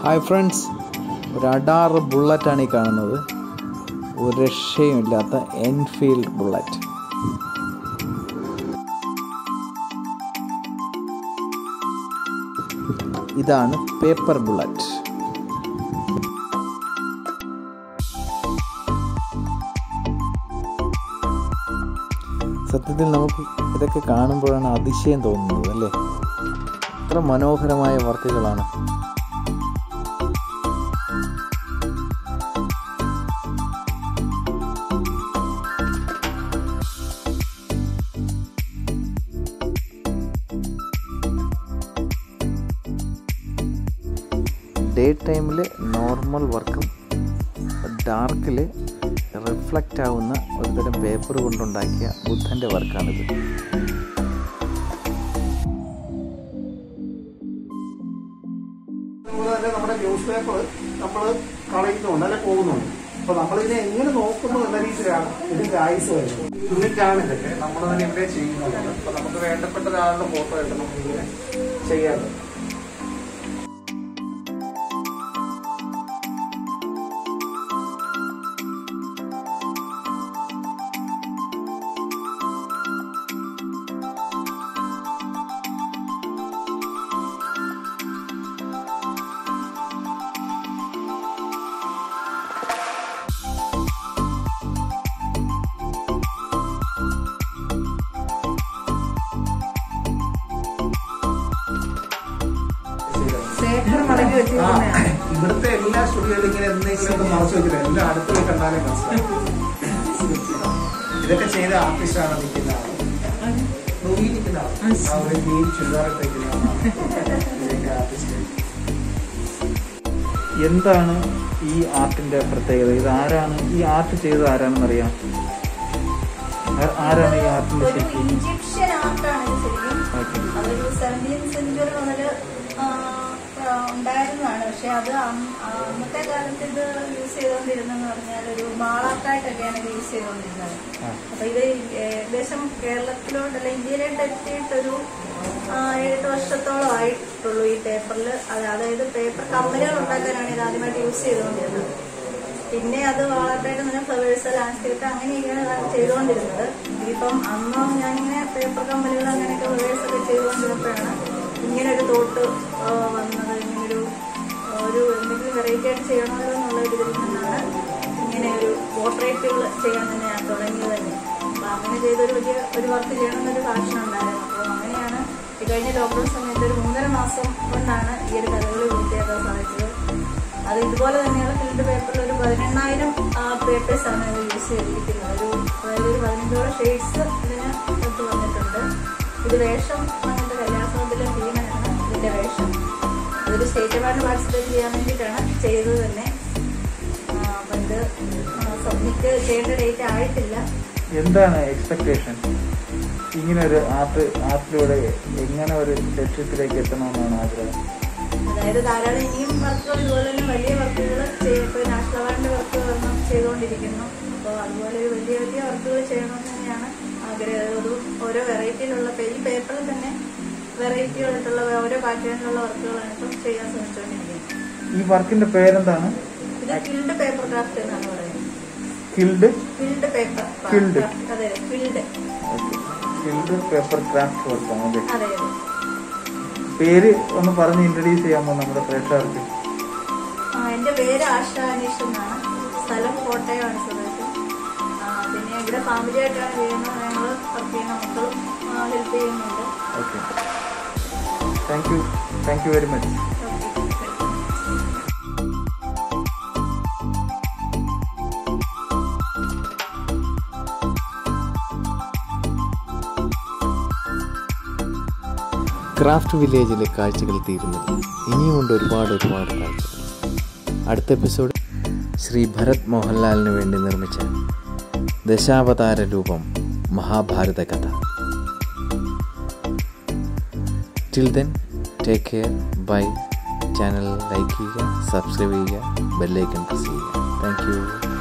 Hi friends ഒരു അഡാറ് ബുള്ളറ്റാണ് ഈ കാണുന്നത് ഒരു രക്ഷയുമില്ലാത്ത എൻഫീൽഡ് ബുള്ളറ്റ് ഇതാണ് പേപ്പർ ബുള്ളറ്റ് സത്യത്തിൽ നമുക്ക് ഇതൊക്കെ കാണുമ്പോഴാണ് അതിശയം തോന്നുന്നത് അല്ലേ എത്ര മനോഹരമായ വർക്കുകളാണ് ഡേ ടൈമിൽ നോർമൽ വർക്കും ഡാർക്കിൽ റിഫ്ലക്റ്റ് ആവുന്ന ഒരുതരം പേപ്പർ കൊണ്ടുണ്ടാക്കിയ ബുദ്ധൻ്റെ വർക്കാണിത് അതുപോലെ തന്നെ നമ്മുടെ ന്യൂസ് പേപ്പർ നമ്മൾ കളയുന്നുണ്ട് അല്ലെ പോകുന്നുണ്ട് അപ്പൊ നമ്മളിതിനെ എങ്ങനെ നോക്കുന്നു എന്ന രീതിയിലാണ് ഇതിന്റെ ആയുസ് വരുന്നത് യൂണിറ്റാണ് ഇതൊക്കെ നമ്മൾ തന്നെ ഇവിടെ ചെയ്യുന്നത് അപ്പൊ നമുക്ക് വേണ്ടപ്പെട്ട ഒരാളുടെ ഫോട്ടോ എടുത്ത് നമുക്ക് ഇങ്ങനെ ചെയ്യാൻ പറ്റും ശേഖർ മടക്കി ആ, വെച്ചിരിക്കുന്നതാണ് ഇവിടുത്തെ എല്ലാ സ്റ്റുഡിയോയിലും ഇങ്ങനെ എന്തെങ്കിലും മറച്ചു വെച്ചിട്ട് എല്ലാ അടുത്ത് പോയി കണ്ടാലേ മനസ്സിലാവും ഇതൊക്കെ ചെയ്ത ആർട്ടിസ്റ്റാണ് നിൽക്കുന്ന ആള് നോക്കി നിൽക്കുന്ന ആള് ആ ഒരു ഗ്രീൻ ചുരിദാർ ഇട്ടിരിക്കുന്ന ആളാണ് ഇതിന്റെ ആർട്ടിസ്റ്റ് എന്താണ് ഈ ആർട്ടിന്റെ പ്രത്യേകത ഇത് ആരാണ് ഈ ആർട്ട് ചെയ്തത് ആരാണെന്ന് അറിയാം ആ- ആരാണ് ഈ ആർട്ടിന്റെ ഒരു ശരിക്കും ഈജിപ്ഷ്യൻ ആർട്ടാണ് ഇത് ശരിക്കും ഓക്കെ അതൊരു സെവൻറ്റീൻ സെഞ്ചുറി മുതൽ ഉണ്ടായിരുന്നതാണ് പക്ഷെ അത് അന്ന് അന്നത്തെ കാലത്ത് ഇത് യൂസ് ചെയ്തുകൊണ്ടിരുന്നെന്ന് പറഞ്ഞാൽ ഒരു മാളാർട്ടായിട്ടൊക്കെയാണ് ഇത് യൂസ് ചെയ്തുകൊണ്ടിരുന്നത് ആ. അപ്പൊ ഇത് ഏകദേശം കേരളത്തിലോട്ടല്ല ഇന്ത്യയിലോട്ട് എത്തിയിട്ടൊരു ആ, ഏഴെട്ട് വർഷത്തോളം ആയിട്ടുള്ളൂ ഈ പേപ്പറിൽ അതായത് പേപ്പർ കമ്പനികൾ ഉണ്ടാക്കാനാണ് ഇത് ആദ്യമായിട്ട് യൂസ് ചെയ്തുകൊണ്ടിരുന്നത് പിന്നെ അത് വളർത്തായിട്ട് തന്നെ ഫ്ലവേഴ്സ് ലാൻഡ്സ്കേപ്പ് അങ്ങനെയൊക്കെയാണ് ഞാൻ ചെയ്തുകൊണ്ടിരുന്നത് ഇതിപ്പം അന്ന് ഞാനിങ്ങനെ പേപ്പർ കമ്പനികൾ അങ്ങനെയൊക്കെ ഫ്ലവേഴ്സ് ഒക്കെ ചെയ്തുകൊണ്ടിരുന്നപ്പോഴാണ് ഇങ്ങനെ ഒരു തോട്ട് ആ, വന്നത് ഇങ്ങനൊരു ഒരു എന്തെങ്കിലും വെറൈറ്റി ആയിട്ട് ചെയ്യണമല്ലോ എന്നുള്ള ഒരു ഇതിൽ നിന്നാണ് ഇങ്ങനെ ഒരു പോർട്രേറ്റുകൾ ചെയ്യാൻ തന്നെ ഞാൻ തുടങ്ങിയത് തന്നെ അപ്പൊ അങ്ങനെ ചെയ്തൊരു വലിയ ഒരു വർക്ക് ചെയ്യണമെന്നൊരു ഫാഷൻ ഉണ്ടായിരുന്നു അപ്പോൾ അങ്ങനെയാണ് ഈ കഴിഞ്ഞ ലോക്ക്ഡൌൺ സമയത്ത് ഒരു മൂന്നര മാസം കൊണ്ടാണ് ഈ ഒരു കഥകളി പൂർത്തിയാക്കാൻ സാധിച്ചത് അത് ഇതുപോലെ തന്നെയുള്ള ഫിൽഡ് പേപ്പറിൽ ഒരു പതിനെണ്ണായിരം പേപ്പേഴ്സ് ആണ് ഇത് യൂസ് ചെയ്തിരിക്കുന്നത് ഒരു അതായത് ഒരു പതിനഞ്ചോളം ഷെയ്ഡ്സ് ഇതിന് ഒത്ത് വന്നിട്ടുണ്ട് ഇത് വേഷം അങ്ങനത്തെ കല്യാണത്തിലെ ഭീമനാണ് ഇതിന്റെ വേഷം അതൊരു സ്റ്റേറ്റ് അവാർഡ് പാർട്ടിസിപ്പേറ്റ് ചെയ്യാൻ വേണ്ടിയിട്ടാണ് ചെയ്തത് തന്നെ ആ, അപ്പൊ ഇത് സബ്മിറ്റ് ചെയ്യേണ്ട ഡേറ്റ് ആയിട്ടില്ല എന്താണ് എക്സ്പെക്ടേഷൻ ഇങ്ങനെ ഒരു ആർട്ട് ആർട്ടിലൂടെ എങ്ങനെ ഒരു ലക്ഷ്യത്തിലേക്ക് എത്തണമെന്നാണ് ആഗ്രഹം അതായത് ധാരാളം ഇനിയും വർക്കുകൾ ഇതുപോലെ തന്നെ വലിയ വർക്കുകൾ ഇപ്പോൾ നാഷണൽ അവാർഡിന്റെ വർക്ക് ഒരെണ്ണം ചെയ്തുകൊണ്ടിരിക്കുന്നു അപ്പോൾ അതുപോലെ ഒരു വലിയ വലിയ വർക്കുകൾ ചെയ്യണമെന്ന് തന്നെയാണ് ആഗ്രഹം ഒരു ഓരോ വെറൈറ്റിയിലുള്ള ഈ പേപ്പറിൽ തന്നെ വെറൈറ്റികളായിട്ടുള്ള ഓരോ പാറ്റേണിലുള്ള വർക്കുകളാണ് ഇപ്പം ചെയ്യാൻ ശ്രമിച്ചുകൊണ്ടിരിക്കുന്നത് ഈ വർക്കിന്റെ പേരെന്താണ് ഇത് ഫിൽഡ് പേപ്പർ ക്രാഫ്റ്റ് എന്നാണ് പറയുന്നത് ഫിൽഡ് ഫിൽഡ് പേപ്പർ Filled. അതെ ഫിൽഡ് ഫിൽഡ് പേപ്പർ ക്രാഫ്റ്റ് വർക്കാണ് അല്ലേ അതെ അതെ പേര് ഒന്ന് പറഞ്ഞ് ഇൻട്രൊഡ്യൂസ് ചെയ്യാമോ നമ്മുടെ പ്രേക്ഷകർക്ക് ആ, എന്റെ പേര് ആശ അനീഷ് എന്നാണ് സ്ഥലം കോട്ടയമാണ് സ്വദേശം ആ, പിന്നെ ഇവിടെ ഫാമിലി ആയിട്ടാണ് ചെയ്യുന്നത് ഞങ്ങൾ വർക്ക് ചെയ്യുന്ന മക്കളും ഹെൽപ്പ് ചെയ്യുന്നുണ്ട് okay thank you thank you very much okay craft വില്ലേജിലെ കാഴ്ചകൾ തീരുന്നില്ല ഇനിയുമുണ്ട് ഒരുപാട് ഒരുപാട് കാഴ്ചകൾ അടുത്ത എപ്പിസോഡ് ശ്രീ ഭരത് മോഹൻലാലിന് വേണ്ടി നിർമ്മിച്ച ദശാവതാര രൂപം മഹാഭാരത കഥ till then take care bye channel like ചെയ്യുക സബ്സ്ക്രൈബ് ചെയ്യുക ബെല്ലൈക്കൺ പ്രസ് ചെയ്യുക താങ്ക് യു